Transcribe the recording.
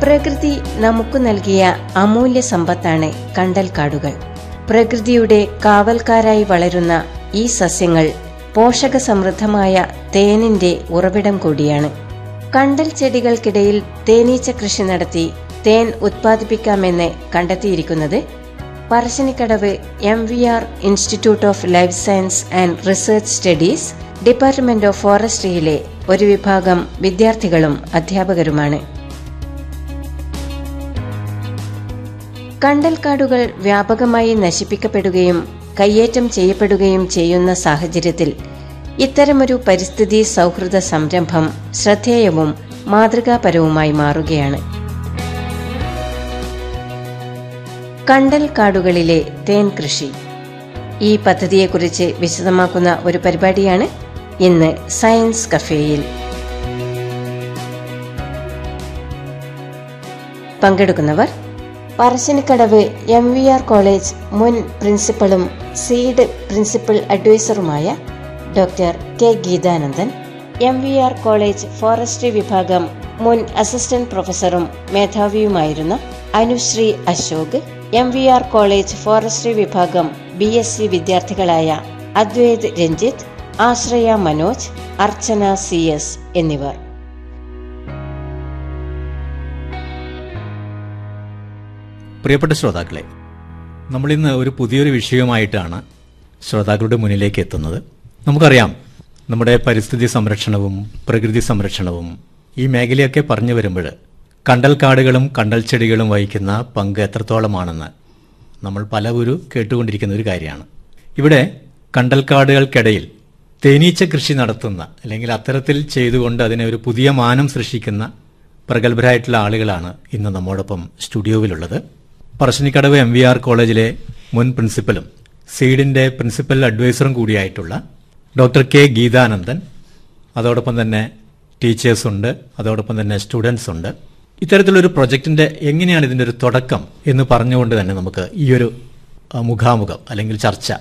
പ്രകൃതി നമുക്ക് നൽകിയ അമൂല്യ സമ്പത്താണ് കണ്ടൽക്കാടുകൾ പ്രകൃതിയുടെ കാവൽക്കാരായി വളരുന്ന ഈ സസ്യങ്ങൾ പോഷക സമൃദ്ധമായ തേനിന്റെ ഉറവിടം കൂടിയാണ് കണ്ടൽ ചെടികൾക്കിടയിൽ തേനീച്ച കൃഷി നടത്തി തേൻ ഉത്പാദിപ്പിക്കാമെന്ന് കണ്ടെത്തിയിരിക്കുന്നത് Parassinikadavu M V R institute of life science and research studies department of ഫോറസ്ട്രിയിലെ ഒരു വിഭാഗം വിദ്യാർത്ഥികളും അധ്യാപകരുമാണ് കണ്ടൽക്കാടുകൾ വ്യാപകമായി നശിപ്പിക്കപ്പെടുകയും കയ്യേറ്റം ചെയ്യപ്പെടുകയും ചെയ്യുന്ന സാഹചര്യത്തിൽ ഇത്തരമൊരു പരിസ്ഥിതി സൗഹൃദ സംരംഭം ശ്രദ്ധേയവും മാതൃകാപരവുമായി മാറുകയാണ് കണ്ടൽ കാടുകളിലെ തേൻ കൃഷി ഈ പദ്ധതിയെക്കുറിച്ച് വിശദമാക്കുന്ന ഒരു പരിപാടിയാണ് ഇന്ന് സയൻസ് കഫേയിൽ പങ്കെടുക്കുന്നവർ Parassinikadavu M V R college മുൻ പ്രിൻസിപ്പളും സീഡ് പ്രിൻസിപ്പൽ അഡ്വൈസറുമായ doctor K Geethanandan M V R college forestry വിഭാഗം മുൻ അസിസ്റ്റന്റ് പ്രൊഫസറും മേധാവിയുമായിരുന്ന Anusree Ashok M V R college forestry വിഭാഗം ബി എസ് സി വിദ്യാർത്ഥികളായ അദ്വൈത് രഞ്ജിത്ത് ആശ്രയ മനോജ് അർച്ചന സി എസ് എന്നിവർ പ്രിയപ്പെട്ട ശ്രോതാക്കളെ നമ്മളിന്ന് ഒരു പുതിയൊരു വിഷയവുമായിട്ടാണ് ശ്രോതാക്കളുടെ മുന്നിലേക്ക് എത്തുന്നത് നമുക്കറിയാം നമ്മുടെ പരിസ്ഥിതി സംരക്ഷണവും പ്രകൃതി സംരക്ഷണവും ഈ മേഖലയൊക്കെ പറഞ്ഞു വരുമ്പോൾ കണ്ടൽക്കാടുകളും കണ്ടൽ ചെടികളും വഹിക്കുന്ന പങ്ക് എത്രത്തോളമാണെന്ന് നമ്മൾ പലവരും കേട്ടുകൊണ്ടിരിക്കുന്ന ഒരു കാര്യമാണ് ഇവിടെ കണ്ടൽക്കാടുകൾക്കിടയിൽ തേനീച്ച കൃഷി നടത്തുന്ന അല്ലെങ്കിൽ അത്തരത്തിൽ ചെയ്തുകൊണ്ട് അതിനെ ഒരു പുതിയ മാനം സൃഷ്ടിക്കുന്ന പ്രഗത്ഭരായിട്ടുള്ള ആളുകളാണ് ഇന്ന് നമ്മോടൊപ്പം സ്റ്റുഡിയോയിലുള്ളത് പറശ്ശിനിക്കടവ് എം വി ആർ കോളേജിലെ മുൻ പ്രിൻസിപ്പലും സീഡിന്റെ പ്രിൻസിപ്പൽ അഡ്വൈസറും കൂടിയായിട്ടുള്ള ഡോക്ടർ കെ ഗീതാനന്ദൻ അതോടൊപ്പം തന്നെ ടീച്ചേഴ്സ് ഉണ്ട് അതോടൊപ്പം തന്നെ സ്റ്റുഡൻസ് ഉണ്ട് ഇത്തരത്തിലൊരു പ്രൊജക്ടിന്റെ എങ്ങനെയാണ് ഇതിന്റെ ഒരു തുടക്കം എന്ന് പറഞ്ഞുകൊണ്ട് തന്നെ നമുക്ക് ഈ ഒരു ആ, മുഖാമുഖം അല്ലെങ്കിൽ ചർച്ച